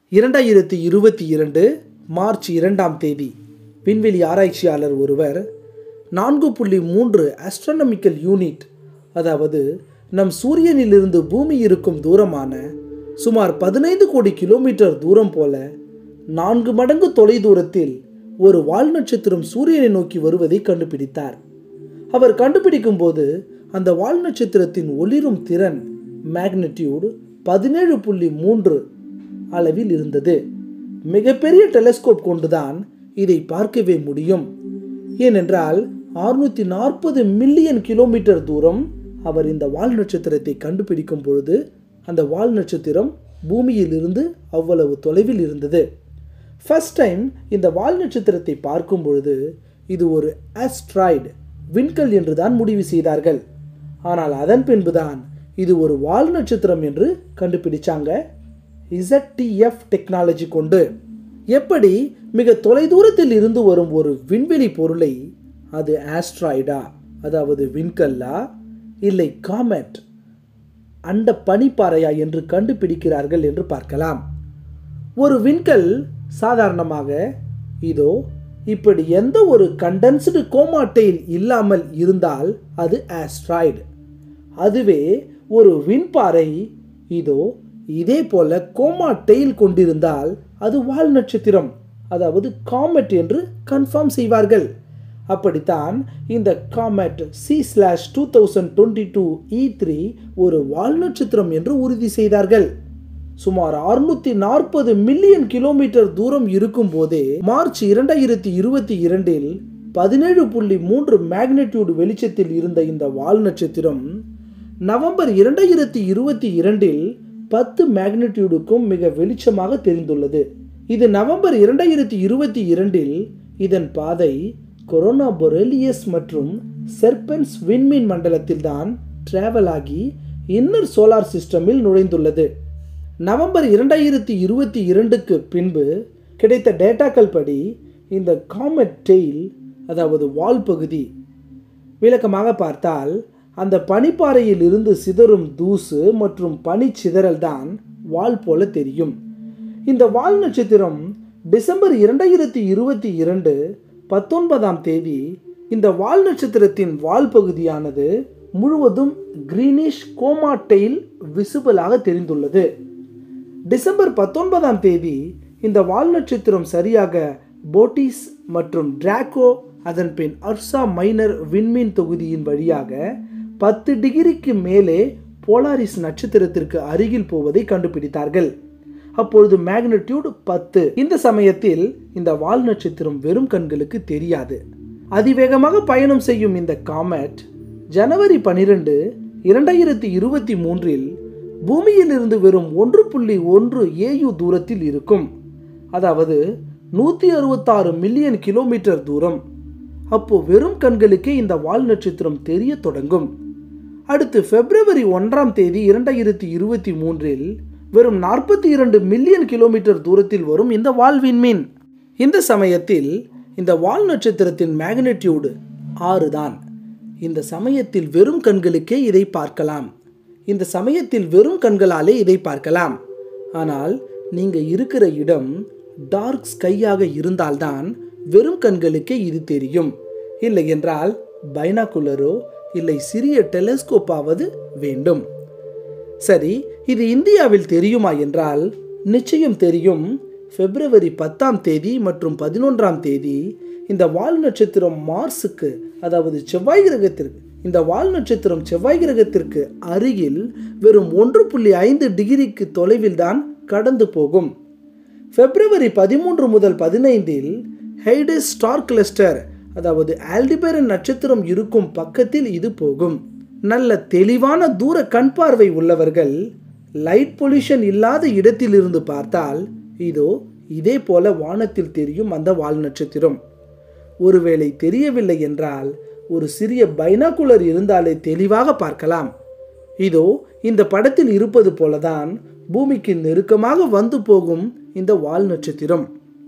இரண்டாயிரத்தி இருபத்தி இரண்டு மார்ச் இரண்டாம் தேதி விண்வெளி ஆராய்ச்சியாளர் ஒருவர் நான்கு புள்ளி மூன்று ஆஸ்ட்ரானமிக்கல் யூனிட் அதாவது நம் சூரியனிலிருந்து பூமி இருக்கும் தூரமான சுமார் பதினைந்து கோடி கிலோமீட்டர் தூரம் போல நான்கு மடங்கு தொலைதூரத்தில் ஒரு வால் நட்சத்திரம் சூரியனை நோக்கி வருவதை கண்டுபிடித்தார் அவர் கண்டுபிடிக்கும் போது அந்த வால் நட்சத்திரத்தின் ஒளிரும் திறன் மேக்னெட்டியூட் பதினேழு புள்ளி மூன்று அளவில் இருந்தது மிகப்பெரிய டெலஸ்கோப் கொண்டுதான் இதை பார்க்கவே முடியும் ஏனென்றால் அறுநூற்றி நாற்பது மில்லியன் கிலோமீட்டர் தூரம் அவர் இந்த வால் நட்சத்திரத்தை கண்டுபிடிக்கும் பொழுது அந்த வால் நட்சத்திரம் பூமியிலிருந்து அவ்வளவு தொலைவில் இருந்தது ஃபர்ஸ்ட் டைம் இந்த வால் நட்சத்திரத்தை பார்க்கும் பொழுது இது ஒரு ஆஸ்ட்ராய்டு விண்கல் என்று தான் முடிவு செய்தார்கள் ஆனால் அதன் பின்புதான் இது ஒரு வால் நட்சத்திரம் என்று கண்டுபிடிச்சாங்க இசட்டிஎஃப் டெக்னாலஜி கொண்டு எப்படி மிக தொலைதூரத்தில் இருந்து வரும் ஒரு விண்வெளி பொருளை அது ஆஸ்ட்ராய்டா அதாவது விண்கல்லா இல்லை காமெட் அண்ட பனிப்பாறையா என்று கண்டுபிடிக்கிறார்கள் என்று பார்க்கலாம் ஒரு விண்கல் சாதாரணமாக இதோ இப்படி எந்த ஒரு கண்டென்ஸ்டு கோமாட்டையில் இல்லாமல் இருந்தால் அது ஆஸ்ட்ராய்டு அதுவே ஒரு விண்பாறை இதோ இதே போல கோமா டெயில் கொண்டிருந்தால் அது வால் நட்சத்திரம் அதாவது காமெட் என்று கன்ஃபார்ம் செய்வார்கள் அப்படித்தான் இந்த comet C slash two thousand twenty two E three ஒரு வால் நட்சத்திரம் என்று உறுதி செய்தார்கள் சுமார் அறுநூத்தி நாற்பது மில்லியன் கிலோமீட்டர் தூரம் இருக்கும் போதே மார்ச் இரண்டாயிரத்தி இருபத்தி இரண்டில் பதினேழு புள்ளி மூன்று மேக்னெட்டியூடு வெளிச்சத்தில் இருந்த இந்த வால் நட்சத்திரம் நவம்பர் இரண்டாயிரத்தி இருபத்தி இரண்டில் பத்து மேக்னெட்டியூடுக்கும் மிக வெளிச்சமாக தெரிந்துள்ளது இது நவம்பர் இரண்டாயிரத்தி இருபத்தி இரண்டில் இதன் பாதை கொரோனா பொரெலியஸ் மற்றும் செர்பென்ஸ் விண்மீன் மண்டலத்தில் தான் டிராவல் ஆகி இன்னர் சோலார் சிஸ்டமில் நுழைந்துள்ளது நவம்பர் இரண்டாயிரத்தி இருபத்தி இரண்டுக்கு பின்பு கிடைத்த டேட்டாக்கள் படி இந்த காமெட் டெயில் அதாவது வால் பகுதி விளக்கமாக பார்த்தால் அந்த பனிப்பாறையில் இருந்து சிதறும் தூசு மற்றும் பனிச்சிதறல் தான் வால் போல தெரியும் இந்த வால் நட்சத்திரம் டிசம்பர் இரண்டாயிரத்தி இருபத்தி இரண்டு பத்தொன்பதாம் தேதி இந்த வால் நட்சத்திரத்தின் வால் பகுதியானது முழுவதும் கிரீனிஷ் கோமாட்டெயில் விசிபிளாக தெரிந்துள்ளது டிசம்பர் பத்தொன்பதாம் தேதி இந்த வால் நட்சத்திரம் சரியாக போட்டிஸ் மற்றும் டிராக்கோ அதன் பின் அர்சா மைனர் விண்மீன் தொகுதியின் வழியாக பத்து டிகிரிக்கு மேலே போலாரிஸ் நட்சத்திரத்திற்கு அருகில் போவதை கண்டுபிடித்தார்கள் அப்பொழுது மேக்னட்யூட் பத்து இந்த சமயத்தில் இந்த வால் நட்சத்திரம் வெறும் கண்களுக்கு தெரியாது அதிவேகமாக பயணம் செய்யும் இந்த காமெட் ஜனவரி பனிரெண்டு இரண்டாயிரத்தி இருபத்தி மூன்றில் பூமியிலிருந்து வெறும் ஒன்று புள்ளி ஒன்று ஏயு தூரத்தில் இருக்கும் அதாவது நூற்றி அறுபத்தாறு மில்லியன் கிலோமீட்டர் தூரம் அப்போ வெறும் கண்களுக்கே இந்த வால் நட்சத்திரம் தெரிய தொடங்கும் அடுத்து பிப்ரவரி ஒன்றாம் தேதி இரண்டாயிரத்தி இருபத்தி மூன்றில் வெறும் நாற்பத்தி இரண்டு மில்லியன் கிலோமீட்டர் தூரத்தில் வரும் இந்த வால் விண்மீன் இந்த சமயத்தில் இந்த வால் நட்சத்திரத்தின் மேக்னெட்டியூடு ஆறு தான் இந்த சமயத்தில் வெறும் கண்களுக்கே இதை பார்க்கலாம் இந்த சமயத்தில் வெறும் கண்களாலே இதை பார்க்கலாம் ஆனால் நீங்கள் இருக்கிற இடம் டார்க் ஸ்கையாக இருந்தால்தான் வெறும் கண்களுக்கே இது தெரியும் இல்லை என்றால் பைனாகுலரோ இல்லை சிறிய டெலஸ்கோப்பாவது வேண்டும் சரி இது இந்தியாவில் தெரியுமா என்றால் நிச்சயம் தெரியும் பிப்ரவரி பத்தாம் தேதி மற்றும் பதினொன்றாம் தேதி இந்த வால் நட்சத்திரம் மார்ஸுக்கு அதாவது செவ்வாய் கிரகத்திற்கு இந்த வால் நட்சத்திரம் செவ்வாய் கிரகத்திற்கு அருகில் வெறும் ஒன்று புள்ளி ஐந்து டிகிரிக்கு தொலைவில் தான் கடந்து போகும் பிப்ரவரி பதிமூன்று முதல் பதினைந்தில் ஹெய்டஸ் ஸ்டார் கிளஸ்டர் அதாவது ஆல்டிபெரன் நட்சத்திரம் இருக்கும் பக்கத்தில் இது போகும் நல்ல தெளிவான தூர கண் பார்வை உள்ளவர்கள் லைட் பொல்யூஷன் இல்லாத இடத்திலிருந்து பார்த்தால் இதோ இதே போல வானத்தில் தெரியும் அந்த வால் நட்சத்திரம் ஒருவேளை தெரியவில்லை என்றால் ஒரு சிறிய பைனாகுலர் இருந்தாலே தெளிவாக பார்க்கலாம் இதோ இந்த படத்தில் இருப்பது போலதான் பூமிக்கு நெருக்கமாக வந்து போகும் இந்த வால் நட்சத்திரம்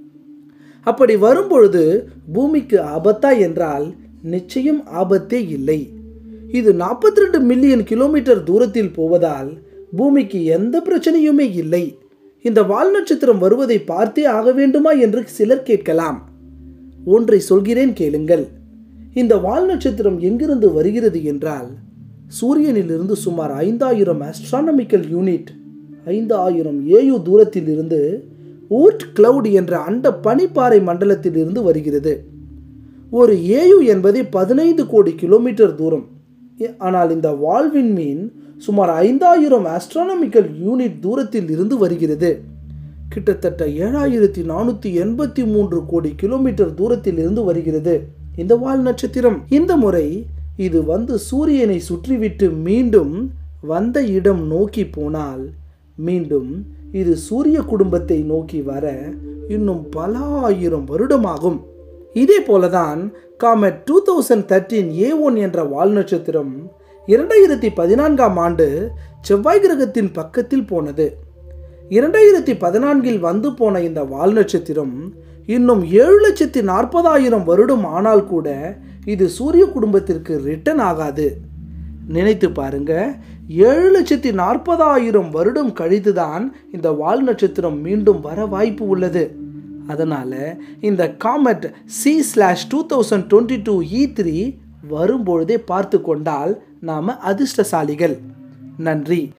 அப்படி வரும்பொழுது பூமிக்கு ஆபத்தா என்றால் நிச்சயம் ஆபத்தே இல்லை இது நாற்பத்தி ரெண்டு மில்லியன் கிலோமீட்டர் தூரத்தில் போவதால் பூமிக்கு எந்த பிரச்சனையுமே இல்லை இந்த வால் நட்சத்திரம் வருவதை பார்த்தே ஆக வேண்டுமா என்று சிலர் கேட்கலாம் ஒன்றை சொல்கிறேன் கேளுங்கள் இந்த வால் நட்சத்திரம் எங்கிருந்து வருகிறது என்றால் சூரியனிலிருந்து சுமார் ஐந்தாயிரம் ஆஸ்ட்ரானமிக்கல் யூனிட் ஐந்து ஆயிரம் ஏயு தூரத்தில் இருந்து ஊட் கிளவுட் என்ற அண்ட பனிப்பாறை மண்டலத்தில் இருந்து வருகிறது ஒரு ஏயு என்பது பதினைந்து கோடி கிலோமீட்டர் தூரம் ஆனால் இந்த வால்வின் மீன் சுமார் ஐந்தாயிரம் ஆஸ்ட்ரானமிக்கல் யூனிட் தூரத்தில் இருந்து வருகிறது கிட்டத்தட்ட ஏழாயிரத்தி நானூற்றி எண்பத்தி மூன்று கோடி கிலோமீட்டர் தூரத்தில் இருந்து வருகிறது இந்த வால் நட்சத்திரம் இந்த முறை இது வந்து சூரியனை சுற்றிவிட்டு மீண்டும் வந்த இடம் நோக்கி போனால் மீண்டும் இது சூரிய குடும்பத்தை நோக்கி வர இன்னும் பல ஆயிரம் வருடமாகும் இதே போலதான் comet two thousand thirteen A one என்ற வால் நட்சத்திரம் இரண்டாயிரத்தி பதினான்காம் ஆண்டு செவ்வாய் கிரகத்தின் பக்கத்தில் போனது இரண்டாயிரத்தி பதினான்கில் வந்து போன இந்த வால் நட்சத்திரம் இன்னும் ஏழு லட்சத்தி நாற்பதாயிரம் வருடம் ஆனால் கூட இது சூரிய குடும்பத்திற்கு ரிட்டர்ன் ஆகாது நினைத்து பாருங்க ஏழு லட்சத்தி நாற்பதாயிரம் வருடம் கழித்துதான் இந்த வால் நட்சத்திரம் மீண்டும் வர வாய்ப்பு உள்ளது அதனால் இந்த comet C slash two thousand twenty two E three வரும்பொழுதே பார்த்து கொண்டால் நாம் அதிர்ஷ்டசாலிகள் நன்றி